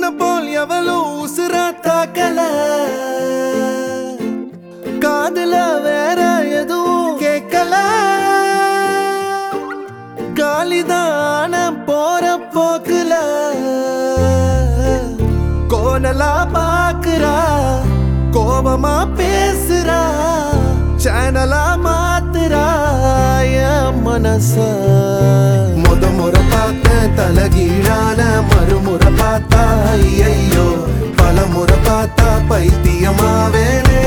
உன்ன போல் எவளும் உசுரா தாக்கல காதுல வேற எதுவும் கேட்கல காலிதான போற போக்குல கோணலா பாக்குறா கோபமா பேசுறா சேனலா மாத்துறா என் மனச முத முறை பார்த்த தலகீழான மறுமுறை பார்த்தா ஐயையோ பல முறை பார்த்தா பைத்தியமாவேனே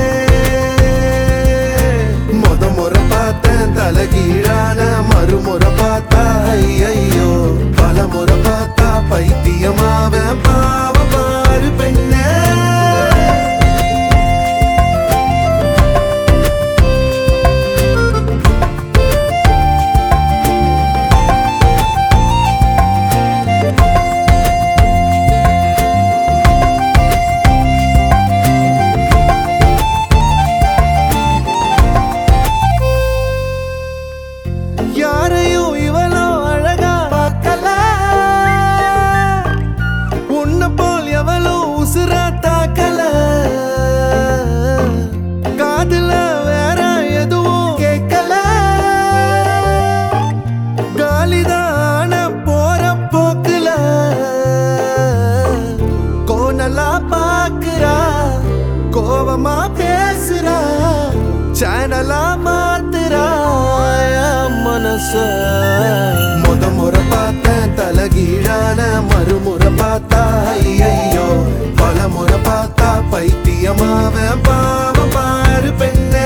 முத முறை பார்த்த தலகீழான மறுமுறை பார்த்தா ஐயையோ பல முறை பார்த்தா பைத்தியமாவே பாவ பாரு பெண்ணே யாரையும் இவளோ அழகா பார்க்கல உன்னை போல் எவளோ உசுரா தாக்கல காதுல வேற எதுவும் கேட்கல காலிதான போற போக்குல கோணலா பாக்குறா கோவமா பேசுறா சேனலா மாத்துறா என் மனச முத முறை பார்த்தேன் தலகீழான மறுமுறை பார்த்தா ஐயையோ பல முறை பார்த்தா பைத்தியமாவ பாவ பாரு பெண்ணே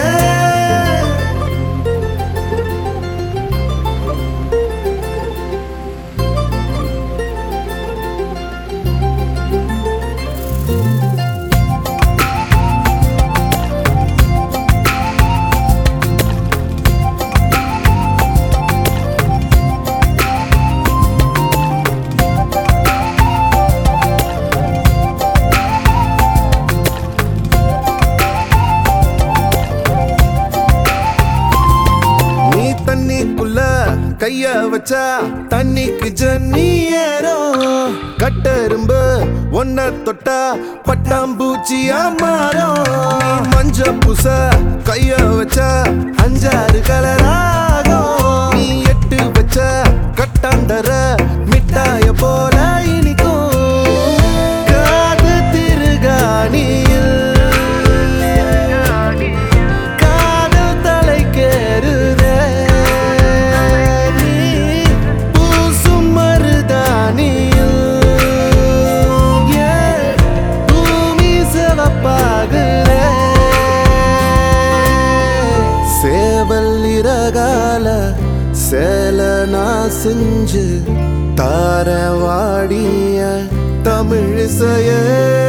நீ தண்ணிக்குள்ள கைய வச்சா தண்ணிக்கு ஜன்னி ஏறும் கட்டெரும்பு ஒன்ன தொட்டா பட்டாம்பூச்சியா மாறும் நீ மஞ்ச பூச கைய வச்சா அஞ்சாறு கலராகும் நீ எட்டு வச்ச கட்டாந்தர மிட்டாய போல இனிக்கும் காது திருகாணியில் காதல் தலைக்கேறுதே நீ பூசும் மருதானியில் ஏன் பூமி சிவப்பாகுதே சேவல் இறகால சேல நான் செஞ்சு தார வாடிய தமிழிசையே